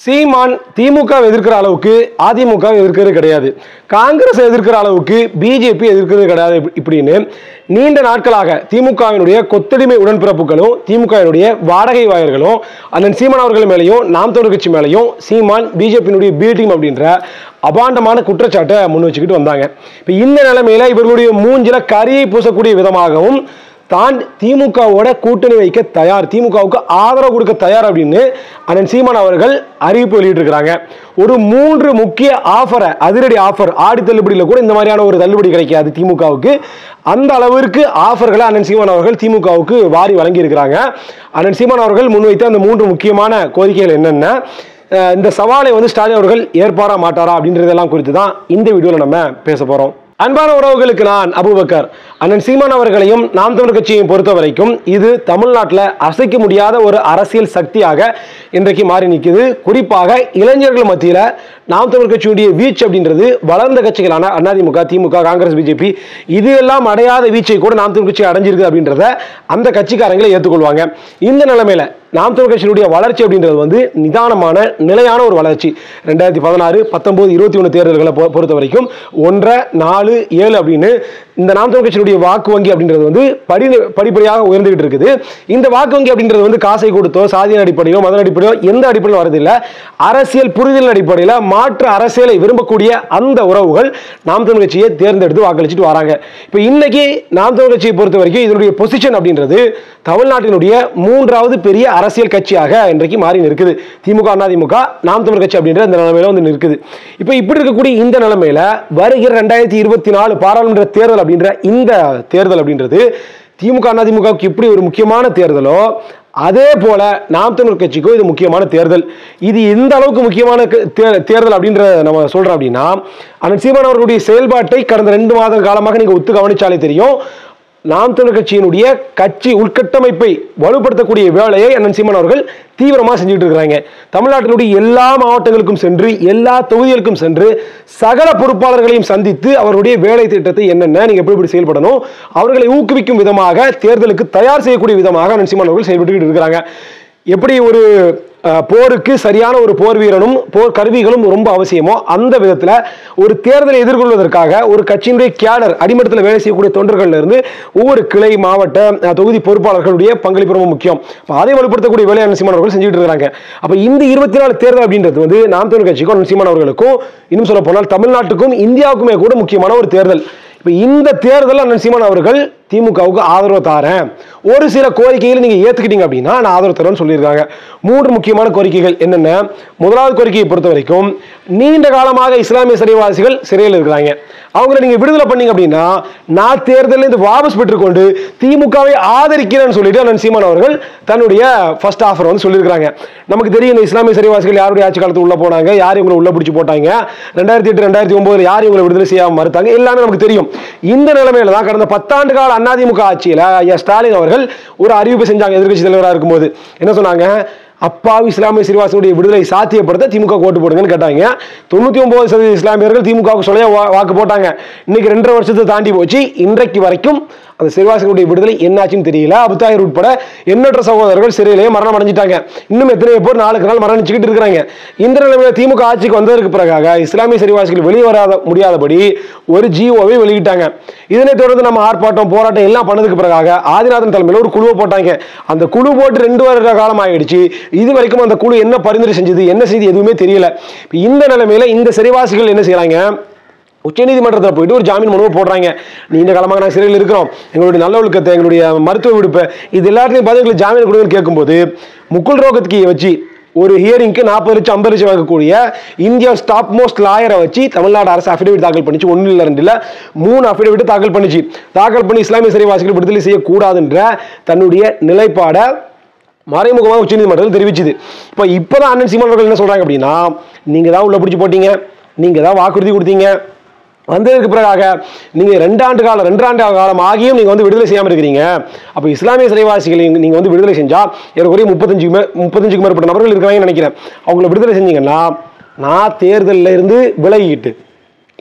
சீமான் திமுக வை எதிர்க்கிற அளவுக்கு அதிமுக வை எதிர்க்கிறது கிடையாது காங்கிரஸ் எதிர்க்கிற அளவுக்கு பிஜேபி எதிர்க்கிறது கிடையாது இப்ப- இப்படின்னு நீண்ட நாட்களாக திமுகவினுடைய கொத்தடிமை உடன்பிறப்புகளும் திமுகவினுடைய வாடகை வாயர்களும் அண்ணன் சீமான் அவர்கள் மேலேயும் நாம் தமிழர் கட்சி மேலேயும் சீமான் பிஜேபியினுடைய பி டீம் அப்படின்ற அபாண்டமான குற்றச்சாட்டை முன் வச்சுக்கிட்டு வந்தாங்க இப்போ இந்த நிலைமையில இவர்களுடைய மூஞ்சில கரியை பூசக்கூடிய விதமாகவும் தான் திமுகவோட கூட்டணி வைக்க தயார் திமுகவுக்கு ஆதரவு கொடுக்க தயார் அப்படின்னு அண்ணன் சீமான் அவர்கள் அறிவிப்பு வெளியிட்டிருக்கிறாங்க ஒரு மூன்று முக்கிய ஆஃபரை அதிரடி ஆஃபர் ஆடி தள்ளுபடியில் கூட இந்த மாதிரியான ஒரு தள்ளுபடி கிடைக்காது திமுகவுக்கு அந்த அளவிற்கு ஆஃபர்களை அண்ணன் சீமான் அவர்கள் திமுகவுக்கு வாரி வழங்கியிருக்கிறாங்க அண்ணன் சீமான் அவர்கள் முன்வைத்த அந்த மூன்று முக்கியமான கோரிக்கைகள் என்னென்ன அஹ் இந்த சவாலை வந்து ஸ்டாலின் அவர்கள் ஏற்பாரா மாட்டாரா அப்படின்றதெல்லாம் குறித்து தான் இந்த வீடியோவில் நம்ம பேச போகிறோம் அன்பான உறவுகளுக்கு நான் அபுபக்கர் அண்ணன் சீமான் அவர்களையும் நாம் தமிழர் கட்சியையும் பொறுத்த வரைக்கும் இது தமிழ்நாட்டில் அசைக்க முடியாத ஒரு அரசியல் சக்தியாக இன்றைக்கு மாறி நிற்குது குறிப்பாக இளைஞர்கள் மத்தியில் நாம் தமிழர் கட்சியுடைய வீச்சு அப்படின்றது வளர்ந்த கட்சிகளான அதிமுக திமுக காங்கிரஸ் பிஜேபி இது எல்லாம் அடையாத வீச்சை கூட நாம் தமிழர் கட்சி அடைஞ்சிருக்கு அப்படின்றத அந்த கட்சிக்காரங்களே ஏற்றுக்கொள்வாங்க இந்த நிலைமையில நாம் தமிழர் கட்சியினுடைய வளர்ச்சி அப்படின்றது வந்து நிதானமான நிலையான ஒரு வளர்ச்சி ரெண்டாயிரத்தி பதினாறு பத்தொன்பது இருபத்தி ஒன்று தேர்தல்களை பொ- பொறுத்த வரைக்கும் ஒன்றரை நாலு ஏழு அப்படின்னு இந்த நாம் தமிழர் கட்சியினுடைய வாக்கு வங்கி அப்படின்றது வந்து படி படிப்படியாக உயர்ந்துகிட்டு இருக்குது இந்த வாக்கு வங்கி அப்படின்றது வந்து காசை கொடுத்தோ சாதியின் அடிப்படையிலோ மதன் அடிப்படையிலோ எந்த அடிப்படையிலும் வரதில்லை அரசியல் புரிதல் அடிப்படையில் மாற்று அரசியலை விரும்பக்கூடிய அந்த உறவுகள் நாம் தமிழ் கட்சியை தேர்ந்தெடுத்து வாக்களிச்சுட்டு வராங்க இப்போ இன்னைக்கு நாம் தமிழ் கட்சியை பொறுத்த வரைக்கும் இதனுடைய பொசிஷன் அப்படின்றது தமிழ்நாட்டினுடைய மூன்றாவது பெரிய அரசியல் கட்சியாக இன்றைக்கு மாறி நிற்குது திமுக அதிமுக நாம் தமிழ் கட்சி அப்படின்ற இந்த நிலைமையில வந்து நிற்குது இப்போ இப்படி இருக்கக்கூடிய இந்த நிலைமையில வருகிற ரெண்டாயிரத்தி இருபத்தி நாலு பாராளுமன்ற தேர்தல் அப்படின்ற இந்த தேர்தல் அப்படின்றது திமுக அதிமுகவுக்கு இப்படி ஒரு முக்கியமான தேர்தலோ அதே போல நாம் தமிழர் கட்சிக்கும் இது முக்கியமான தேர்தல் இது எந்த அளவுக்கு முக்கியமான க- தே- தேர்தல் அப்படின்ற நம்ம சொல்றோம் அப்படின்னா அண்ணன் சீமான் அவர்களுடைய செயல்பாட்டை கடந்த ரெண்டு மாத காலமாக நீங்க ஒத்து கவனிச்சாலே தெரியும் நாம் தமிழர் கட்சியினுடைய கட்சி உள்கட்டமைப்பை வலுப்படுத்தக்கூடிய வேலையை அண்ணன் சீமான் அவர்கள் தீவிரமாக செஞ்சுட்டு இருக்கிறாங்க தமிழ்நாட்டினுடைய எல்லா மாவட்டங்களுக்கும் சென்று எல்லா தொகுதிகளுக்கும் சென்று சகல பொறுப்பாளர்களையும் சந்தித்து அவருடைய வேலை திட்டத்தை என்னென்ன நீங்க எப்படி எப்படி செயல்படணும் அவர்களை ஊக்குவிக்கும் விதமாக தேர்தலுக்கு தயார் செய்யக்கூடிய விதமாக அண்ணன் சீமான் அவர்கள் செயல்பட்டு இருக்கிறாங்க எப்படி ஒரு அஹ், போருக்கு சரியான ஒரு போர் வீரனும் போர் கருவிகளும் ரொம்ப அவசியமோ அந்த விதத்தில் ஒரு தேர்தலை எதிர்கொள்வதற்காக ஒரு கட்சியினுடைய கேடர் அடிமட்டத்தில் வேலை செய்யக்கூடிய தொண்டர்கள்ல இருந்து ஒவ்வொரு கிளை மாவட்ட அஹ், தொகுதி பொறுப்பாளர்களுடைய பங்களிப்பு ரொம்ப முக்கியம் அப்ப அதை வலுப்படுத்தக்கூடிய வேலையை அண்ணன் சீமான் அவர்கள் செஞ்சுட்டு இருக்காங்க அப்ப இந்த இருபத்தி நாலு தேர்தல் அப்படின்றது வந்து நாம் தமிழ் கட்சிக்கும் அண்ணன் சீமான் அவர்களுக்கும் இன்னும் சொல்ல போனால் தமிழ்நாட்டுக்கும் இந்தியாவுக்குமே கூட முக்கியமான ஒரு தேர்தல் இப்ப இந்த தேர்தல் அண்ணன் சீமான் அவர்கள் திமுகவுக்கு ஆதரவு தாரேன் ஒரு சில கோரிக்கைகளை நீங்க ஏத்துக்கிட்டீங்க அப்படின்னா நான் ஆதரவு தரேன்னு சொல்லியிருக்காங்க மூன்று முக்கியமான கோரிக்கைகள் என்னென்ன முதலாவது கோரிக்கையை பொறுத்த வரைக்கும் நீண்ட காலமாக இஸ்லாமிய சிறைவாசிகள் சிறையில் இருக்கிறாங்க அவங்களை நீங்க விடுதலை பண்ணீங்க அப்படின்னா நான் தேர்தலில் இருந்து வாபஸ் பெற்றுக்கொண்டு திமுகவை ஆதரிக்கிறேன்னு சொல்லிட்டு அண்ணன் சீமான் அவர்கள் தன்னுடைய ஃபர்ஸ்ட் ஆஃபர் வந்து சொல்லியிருக்காங்க நமக்கு தெரியும் இந்த இஸ்லாமிய சிறைவாசிகள் யாருடைய ஆட்சி காலத்துல உள்ள போனாங்க யார் இவங்களை உள்ள பிடிச்சி போட்டாங்க ரெண்டாயிரத்தி எட்டு ரெண்டாயிரத்தி ஒன்பதுல யார் இவங்களை விடுதலை செய்யாம மறுத்தாங்க எல்லாமே நமக்கு தெரியும் இந்த நிலைமையில தான் கடந்த பத்தாண்டு கால அதிமுக ஆட்சியில ஐயா ஸ்டாலின் அவர்கள் ஒரு அறிவிப்பு செஞ்சாங்க எதிர்க்கட்சி தலைவராக இருக்கும்போது என்ன சொன்னாங்க அப்பாவி இஸ்லாமிய சிறுவாசனுடைய விடுதலை சாத்தியப்படுத்த திமுக ஓட்டு போடுங்கன்னு கேட்டாங்க தொண்ணூத்தி ஒன்பது சதவீத இஸ்லாமியர்கள் திமுகவுக்கு சொல்ல வாக்கு போட்டாங்க இன்னைக்கு ரெண்டரை வருஷத்தை தாண்டி போச்சு இன்றைக்கு வரைக்கும் அந்த சிறுவாசிகளுடைய விடுதலை என்னாச்சுன்னு தெரியல அபுத்தாயர் உட்பட எண்ணற்ற சகோதரர்கள் சிறையிலேயே மரணம் அடைஞ்சிட்டாங்க இன்னும் எத்தனை பேர் நாளுக்கு நாள் மரணிச்சுக்கிட்டு இருக்கிறாங்க இந்த நிலைமையில திமுக ஆட்சிக்கு வந்ததற்கு பிறகாக இஸ்லாமிய சிறைவாசிகள் வெளியே வராத முடியாதபடி ஒரு ஜிஓவை வெளியிட்டாங்க இதனைத் தொடர்ந்து நம்ம ஆர்ப்பாட்டம் போராட்டம் எல்லாம் பண்ணதுக்கு பிறகாக ஆதிநாதன் தலைமையில் ஒரு குழுவை போட்டாங்க அந்த குழு போட்டு ரெண்டு வருட காலம் ஆயிடுச்சு இது வரைக்கும் அந்த குழு என்ன பரிந்துரை செஞ்சது என்ன செய்து எதுவுமே தெரியல இப்ப இந்த நிலைமையில இந்த சிறைவாசிகள் என்ன செய்றாங்க உச்சநீதிமன்றத்தில் போயிட்டு ஒரு ஜாமீன் மனுவை போடுறாங்க நீண்ட காலமாக நாங்கள் சிறையில் இருக்கிறோம் எங்களுடைய நல்ல ஒழுக்கத்தை எங்களுடைய மருத்துவ விடுப்பை இது எல்லாத்தையும் பார்த்து எங்களுக்கு ஜாமீன் கொடுங்கன்னு கேட்கும்போது முகுல் ரோகத்துக்கு வச்சு ஒரு ஹியரிங்க்கு நாற்பது லட்சம் ஐம்பது லட்சம் வாங்கக்கூடிய இந்தியா டாப் மோஸ்ட் லாயரை வச்சு தமிழ்நாடு அரசு அஃபிடவிட் தாக்கல் பண்ணிச்சு ஒன்றும் இல்லை ரெண்டு இல்லை மூணு அஃபிடவிட் தாக்கல் பண்ணிச்சு தாக்கல் பண்ணி இஸ்லாமிய சிறைவாசிகள் விடுதலை செய்யக்கூடாதுன்ற தன்னுடைய நிலைப்பாடை மறைமுகமாக உச்சநீதிமன்றத்தில் தெரிவிச்சுது இப்போ இப்போதான் அண்ணன் சீமான் அவர்கள் என்ன சொல்றாங்க அப்படின்னா நீங்க தான் உள்ள பிடிச்சி போட்டீங்க நீங்க தான் வாக்குறுதி கொடுத்தீங்க வந்ததற்கு பிறகாக நீங்க ரெண்டாண்டு காலம் ரெண்டாண்டு காலம் ஆகியும் நீங்க வந்து விடுதலை செய்யாம இருக்கிறீங்க அப்ப இஸ்லாமிய சிறைவாசிகளை நீங்க- நீங்க வந்து விடுதலை செஞ்சா ஏறக்குறைய முப்பத்தஞ்சு முப்பத்தஞ்சுக்கு மேற்பட்ட நபர்கள் இருக்கிறாங்கன்னு நினைக்கிறேன் அவங்கள விடுதலை செஞ்சீங்கன்னா நான் தேர்தலில் இருந்து விலகிக்கிட்டு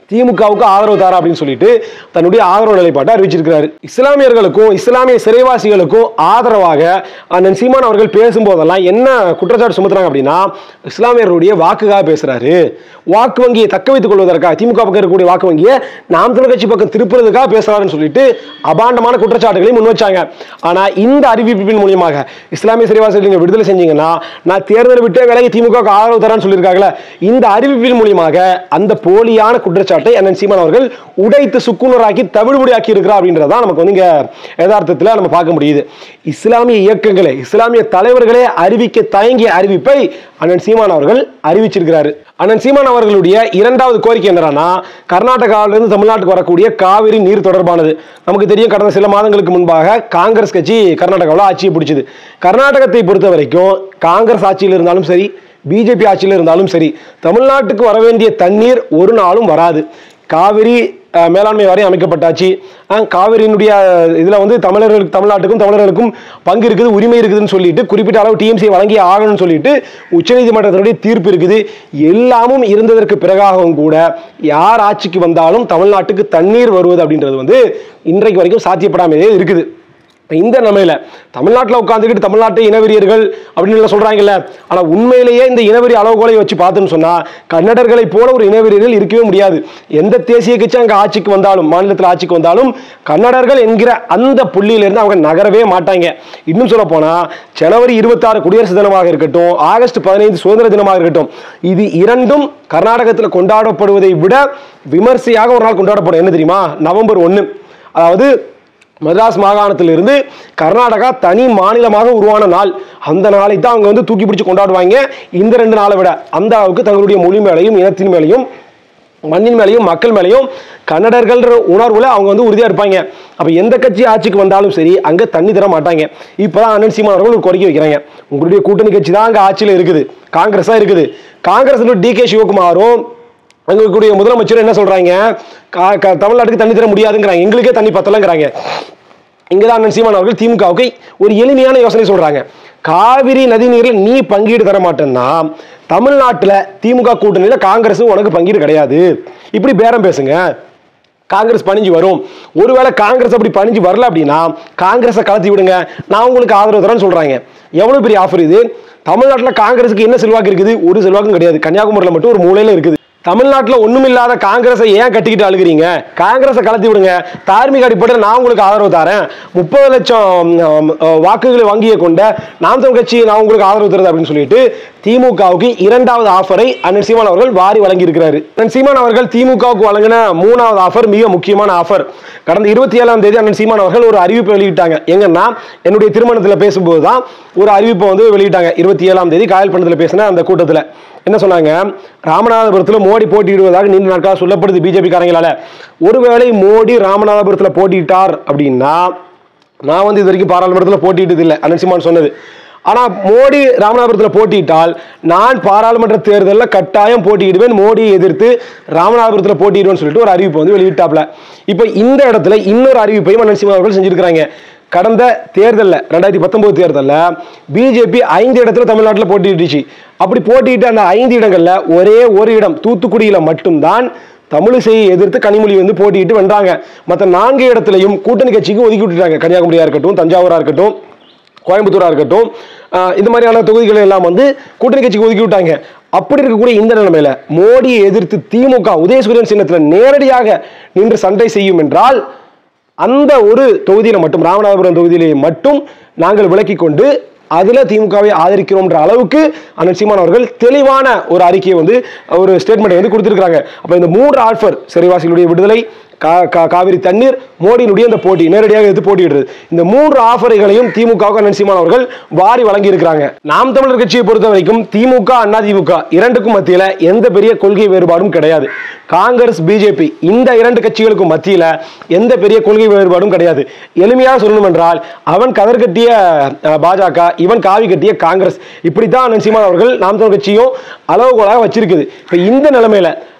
திமுகவுக்கு ஆதரவு தாரா அப்படின்னு சொல்லிட்டு தன்னுடைய ஆதரவு நிலைப்பாட்டை அறிவிச்சிருக்கிறாரு இஸ்லாமியர்களுக்கும் இஸ்லாமிய சிறைவாசிகளுக்கும் ஆதரவாக அண்ணன் சீமான் அவர்கள் பேசும்போதெல்லாம் என்ன குற்றச்சாட்டு சுமத்துறாங்க அப்படின்னா இஸ்லாமியர்களுடைய வாக்குக்காக பேசுறாரு வாக்கு வங்கியை தக்க வைத்துக் கொள்வதற்காக திமுக பக்கம் இருக்கக்கூடிய வாக்கு வங்கியை நாம் தமிழ் கட்சி பக்கம் திருப்புறதுக்காக பேசுறாருன்னு சொல்லிட்டு அபாண்டமான குற்றச்சாட்டுகளை முன் வச்சாங்க ஆனா இந்த அறிவிப்பின் மூலியமாக இஸ்லாமிய சிறைவாசிகள் நீங்க விடுதலை செஞ்சீங்கன்னா நான் தேர்தல் விட்டு விலகி திமுக க்கு ஆதரவு தரேன்னு சொல்லியிருக்காங்களே இந்த அறிவிப்பின் மூலியமாக அந்த போலியான குற்றச்சாட்டை அண்ணன் சீமான் அவர்கள் உடைத்து சுக்குநூறாக்கி தவிடுபடியாக்கி இருக்கிறார் அப்படின்றதான் நமக்கு வந்து இங்க யதார்த்தத்தில் நம்ம பார்க்க முடியுது இஸ்லாமிய இயக்கங்களே இஸ்லாமிய தலைவர்களே அறிவிக்க தயங்கிய அறிவிப்பை அண்ணன் சீமான் அவர்கள் அறிவிச்சிருக்கிறாரு அண்ணன் சீமான் அவர்களுடைய இரண்டாவது கோரிக்கை என்னன்னா கர்நாடகாவிலிருந்து தமிழ்நாட்டுக்கு வரக்கூடிய காவிரி நீர் தொடர்பானது நமக்கு தெரியும் கடந்த சில மாதங்களுக்கு முன்பாக காங்கிரஸ் கட்சி கர்நாடகாவில் ஆட்சியை பிடிச்சது கர்நாடகத்தை பொறுத்த வரைக்கும் காங்கிரஸ் ஆட்சியில் இருந்தாலும் சரி பிஜேபி ஆட்சியில் இருந்தாலும் சரி தமிழ்நாட்டுக்கு வர வேண்டிய தண்ணீர் ஒரு நாளும் வராது காவிரி அஹ், மேலாண்மை வாரியம் அமைக்கப்பட்டாச்சு அஹ், காவிரியினுடைய இதில் வந்து தமிழர்களுக்கு தமிழ்நாட்டுக்கும் தமிழர்களுக்கும் பங்கு இருக்குது உரிமை இருக்குதுன்னு சொல்லிட்டு குறிப்பிட்ட அளவு டிஎம்சி வழங்கி ஆகணும்னு சொல்லிட்டு உச்சநீதிமன்றத்தினுடைய தீர்ப்பு இருக்குது எல்லாமும் இருந்ததற்கு பிறகாகவும் கூட யார் ஆட்சிக்கு வந்தாலும் தமிழ்நாட்டுக்கு தண்ணீர் வருவது அப்படின்றது வந்து இன்றைக்கு வரைக்கும் சாத்தியப்படாமலே இருக்குது இப்ப இந்த நிலைமையில தமிழ்நாட்டில் உட்காந்துக்கிட்டு தமிழ்நாட்டு இனவெறியர்கள் அப்படின்னு எல்லாம் சொல்றாங்கல்ல ஆனா உண்மையிலேயே இந்த இனவெறி அளவுகோலை வச்சு பார்த்தோம்னு சொன்னா கன்னடர்களை போல ஒரு இனவெறியர்கள் இருக்கவே முடியாது எந்த தேசிய கட்சி அங்க ஆட்சிக்கு வந்தாலும் மாநிலத்தில் ஆட்சிக்கு வந்தாலும் கன்னடர்கள் என்கிற அந்த புள்ளியிலிருந்து அவங்க நகரவே மாட்டாங்க இன்னும் சொல்ல போனா ஜனவரி இருபத்தாறு குடியரசு தினமாக இருக்கட்டும் ஆகஸ்ட் பதினைந்து சுதந்திர தினமாக இருக்கட்டும் இது இரண்டும் கர்நாடகத்தில் கொண்டாடப்படுவதை விட விமர்சையாக ஒரு நாள் கொண்டாடப்படும் என்ன தெரியுமா நவம்பர் ஒன்று அதாவது மദ്രാஸ் மாகாணத்திலிருந்து கர்நாடகா தனி மாநிலமாக உருவான நாள் அந்த நாளை தான் அவங்க வந்து தூக்கி பிடிச்சு கொண்டாடுவாங்க இந்த ரெண்டு நாளை விட அந்த அளவுக்கு தங்களுடைய மொழி மேலையும் இனத்தின் மேலையும் மண்ணின் மேலையும் மக்கள் மேலையும் கன்னடர்கள்ன்ற உணர்வுல அவங்க வந்து உறுதியா இருப்பாங்க அப்ப எந்த கட்சி ஆட்சிக்கு வந்தாலும் சரி அங்க தண்ணி தர மாட்டாங்க இப்பதான் அண்ணன் சீமான் அவர்கள் ஒரு கோரிக்கை வைக்கிறாங்க உங்களுடைய கூட்டணி கட்சி தான் அங்க ஆட்சியில இருக்குது காங்கிரஸ் தான் இருக்குது காங்கிரஸ் டி கே சிவகுமாரும் அங்க இருக்கக்கூடிய முதலமைச்சர் என்ன சொல்றாங்க கா- க- தமிழ்நாட்டுக்கு தண்ணி தர முடியாதுங்கிறாங்க எங்களுக்கே தண்ணி பத்தலங்கிறாங்க இங்கதான் அண்ணன் சீமான் அவர்கள் திமுகவுக்கு ஒரு எளிமையான யோசனை சொல்றாங்க காவிரி நதி நீரில் நீ பங்கீடு தர மாட்டேன்னா தமிழ்நாட்டுல திமுக கூட்டணியில காங்கிரஸ் உனக்கு பங்கீடு கிடையாது இப்படி பேரம் பேசுங்க காங்கிரஸ் பணிஞ்சு வரும் ஒருவேளை காங்கிரஸ் அப்படி பணிஞ்சு வரல அப்படின்னா காங்கிரஸை கலத்தி விடுங்க நான் உங்களுக்கு ஆதரவு தரேன்னு சொல்றாங்க எவ்வளவு பெரிய ஆஃபர் இது தமிழ்நாட்டில் காங்கிரஸுக்கு என்ன செல்வாக்கு இருக்குது ஒரு செல்வாக்கும் கிடையாது கன்னியாகுமரியில் மட்டும் ஒரு மூலையில இருக்குது தமிழ்நாட்டில் ஒண்ணுமில்லாத காங்கிரஸை ஏன் கட்டிக்கிட்டு அழுகிறீங்க காங்கிரஸை கலத்தி விடுங்க தார்மீக அடிப்படையில் நான் உங்களுக்கு ஆதரவு தரேன் முப்பது லட்சம் ஆம், அஹ், வாக்குகளை வங்கியை கொண்ட நாம் தமிழ் கட்சி நான் உங்களுக்கு ஆதரவு தருது அப்படின்னு சொல்லிட்டு திமுகவுக்கு இரண்டாவது ஆஃபரை அண்ணன் சீமான் அவர்கள் வாரி வழங்கி இருக்கிறாரு அண்ணன் சீமான் அவர்கள் திமுகவுக்கு வழங்கின மூணாவது ஆஃபர் மிக முக்கியமான ஆஃபர் கடந்த இருபத்தி ஏழாம் தேதி அண்ணன் சீமான் அவர்கள் ஒரு அறிவிப்பை வெளியிட்டாங்க எங்கன்னா என்னுடைய திருமணத்தில் பேசும்போது தான் ஒரு அறிவிப்பை வந்து வெளியிட்டாங்க இருபத்தி ஏழாம் தேதி காயல் பண்ணத்தில் பேசின அந்த கூட்டத்தில் என்ன சொன்னாங்க ராமநாதபுரத்தில் மோடி போட்டியிடுவதாக நீண்ட நாட்களாக சொல்லப்படுது பிஜேபி காரங்களால ஒருவேளை மோடி ராமநாதபுரத்தில் போட்டியிட்டார் அப்படின்னா நான் வந்து இது வரைக்கும் பாராளுமன்றத்தில் போட்டியிட்டது இல்லை அண்ணன் சீமான் சொன்னது ஆனா மோடி ராமநாதபுரத்தில் போட்டியிட்டால் நான் பாராளுமன்ற தேர்தலில் கட்டாயம் போட்டியிடுவேன் மோடியை எதிர்த்து ராமநாதபுரத்தில் போட்டியிடுவேன்னு சொல்லிட்டு ஒரு அறிவிப்பு வந்து வெளியிட்டாப்ல இப்போ இந்த இடத்துல இன்னொரு அறிவிப்பையும் அண்ணன் சீமான் அவர்கள் செஞ்சிருக்கிறாங்க கடந்த தேர்தலில் ரெண்டாயிரத்தி பத்தொன்பது தேர்தலில் பிஜேபி ஐந்து இடத்துல தமிழ்நாட்டில் போட்டியிட்டுச்சு அப்படி போட்டியிட்ட அந்த ஐந்து இடங்கள்ல ஒரே ஒரு இடம் தூத்துக்குடியில மட்டும்தான் தமிழிசையை எதிர்த்து கனிமொழி வந்து போட்டியிட்டு வென்றாங்க மற்ற நான்கு இடத்துலையும் கூட்டணி கட்சிக்கு ஒதுக்கி விட்டுட்டாங்க கன்னியாகுமரியா இருக்கட்டும் தஞ்சாவூரா இருக்கட்டும் கோயம்புத்தூரா இருக்கட்டும் ஆஹ் இந்த மாதிரியான தொகுதிகள் எல்லாம் வந்து கூட்டணி கட்சிக்கு ஒதுக்கி விட்டாங்க அப்படி இருக்கக்கூடிய இந்த நிலைமையில மோடியை எதிர்த்து திமுக உதயசூரியன் சின்னத்துல நேரடியாக நின்று சண்டை செய்யும் என்றால் அந்த ஒரு தொகுதியில மட்டும் ராமநாதபுரம் தொகுதியிலே மட்டும் நாங்கள் விலக்கிக் கொண்டு அதுல திமுகவை ஆதரிக்கிறோம்ன்ற அளவுக்கு அண்ணன் சீமான் அவர்கள் தெளிவான ஒரு அறிக்கையை வந்து ஒரு ஸ்டேட்மெண்ட் வந்து கொடுத்திருக்காங்க அப்ப இந்த மூன்று ஆல்ஃபர் சிறைவாசிகளுடைய விடுதலை கா- கா- காவிரி தண்ணீர் மோடியினுடைய இந்த போட்டி நேரடியாக எடுத்து போட்டியிடுறது இந்த மூன்று ஆஃபரைகளையும் திமுக அண்ணன் சீமான் அவர்கள் வாரி வழங்கி இருக்கிறாங்க நாம் தமிழர் கட்சியை பொறுத்த வரைக்கும் திமுக அண்ணா திமுக இரண்டுக்கும் மத்தியில எந்த பெரிய கொள்கை வேறுபாடும் கிடையாது காங்கிரஸ் பிஜேபி இந்த இரண்டு கட்சிகளுக்கும் மத்தியில எந்த பெரிய கொள்கை வேறுபாடும் கிடையாது எளிமையாக சொல்லணும் என்றால் அவன் கதர் கட்டிய அஹ், பாஜக இவன் காவி கட்டிய காங்கிரஸ் இப்படித்தான் அண்ணன் சீமான் அவர்கள் நாம் தமிழர் கட்சியும் அளவுகோலாக வச்சிருக்குது இப்ப இந்த நிலைமையில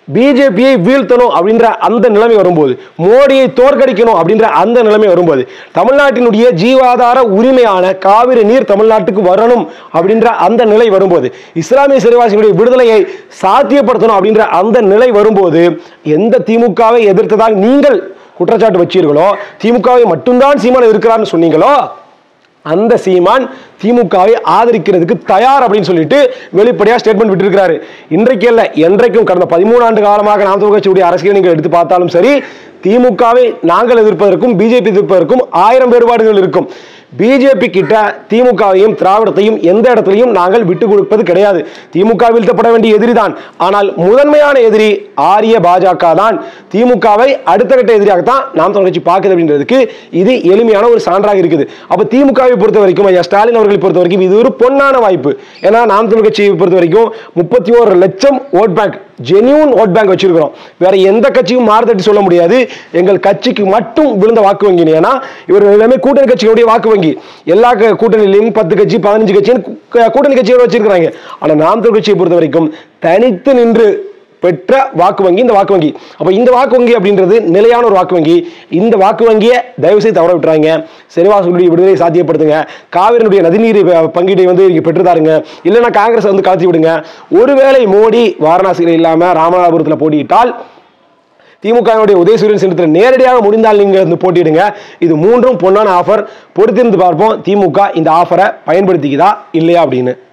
பிஜேபியை வீழ்த்தணும் அப்படின்ற அந்த நிலைமை வரும்போது மோடியை தோற்கடிக்கணும் அப்படின்ற அந்த நிலைமை வரும்போது தமிழ்நாட்டினுடைய ஜீவாதார உரிமையான காவிரி நீர் தமிழ்நாட்டுக்கு வரணும் அப்படின்ற அந்த நிலை வரும்போது இஸ்லாமிய சிறைவாசிகளுடைய விடுதலையை சாத்தியப்படுத்தணும் அப்படின்ற அந்த நிலை வரும்போது எந்த திமுகவை எதிர்த்ததாக நீங்கள் குற்றச்சாட்டு வச்சீர்களோ திமுகவை மட்டும்தான் சீமான் இருக்கிறான்னு சொன்னீங்களோ அந்த சீமான் திமுகவை ஆதரிக்கிறதுக்கு தயார் அப்படின்னு சொல்லிட்டு வெளிப்படையா ஸ்டேட்மெண்ட் விட்டிருக்கிறாரு இன்றைக்கு அல்ல என்றைக்கும் கடந்த பதிமூணு ஆண்டு காலமாக நாம் தமிழ் கட்சியுடைய அரசியலை நீங்கள் எடுத்து பார்த்தாலும் சரி திமுகவை நாங்கள் எதிர்ப்பதற்கும் பிஜேபி எதிர்ப்பதற்கும் ஆயிரம் வேறுபாடுகள் இருக்கும் பிஜேபி கிட்ட திமுகவையும் திராவிடத்தையும் எந்த இடத்துலையும் நாங்கள் விட்டு கொடுப்பது கிடையாது திமுக வீழ்த்தப்பட வேண்டிய எதிரிதான் ஆனால் முதன்மையான எதிரி ஆரிய பாஜக தான் திமுகவை அடுத்த கட்ட எதிரியாகத்தான் நாம் தமிழ் கட்சி பார்க்குது அப்படின்றதுக்கு இது எளிமையான ஒரு சான்றாக இருக்குது அப்ப திமுகவை பொறுத்த வரைக்கும் ஐயா ஸ்டாலின் அவர்களை பொறுத்த வரைக்கும் இது ஒரு பொன்னான வாய்ப்பு ஏன்னா நாம் தமிழ் கட்சியை பொறுத்த வரைக்கும் முப்பத்தி ஓரு லட்சம் vote bank genuine vote bank வச்சிருக்கிறோம் வேற எந்த கட்சியும் மாறுதட்டி சொல்ல முடியாது எங்கள் கட்சிக்கு மட்டும் விழுந்த வாக்கு வங்கி ஏன்னா இவர்கள் எல்லாமே கூட்டணி கட்சிகளுடைய வாக்கு வங்கி எல்லா க- கூட்டணியிலையும் பத்து கட்சி பதினஞ்சு கட்சின்னு கு- கூட்டணி கட்சியோட வச்சிருக்கிறாங்க ஆனா நாம் தமிழ் கட்சியை பொறுத்த வரைக்கும் தனித்து நின்று பெற்ற வாக்கு வங்கி இந்த வாக்கு வங்கி அப்ப இந்த வாக்கு வங்கி அப்படின்றது நிலையான ஒரு வாக்கு வங்கி இந்த வாக்கு வங்கியை தயவு செய்து தவற விட்டுறாங்க செரிவாசனுடைய விடுதலை சாத்தியப்படுத்துங்க காவிரியினுடைய நதிநீர் ப- பங்கீட்டை வந்து இங்க பெற்றுதாருங்க இல்லைன்னா காங்கிரஸ் வந்து கலத்தி விடுங்க ஒருவேளை மோடி வாரணாசியில் இல்லாம ராமநாதபுரத்தில் போட்டியிட்டால் திமுகவுடைய உதயசூரியன் சின்னத்தில் நேரடியாக முடிந்தால் நீங்க வந்து போட்டியிடுங்க இது மூன்றும் பொன்னான ஆஃபர் பொறுத்திருந்து பார்ப்போம் திமுக இந்த ஆஃபரை பயன்படுத்திக்குதா இல்லையா அப்படின்னு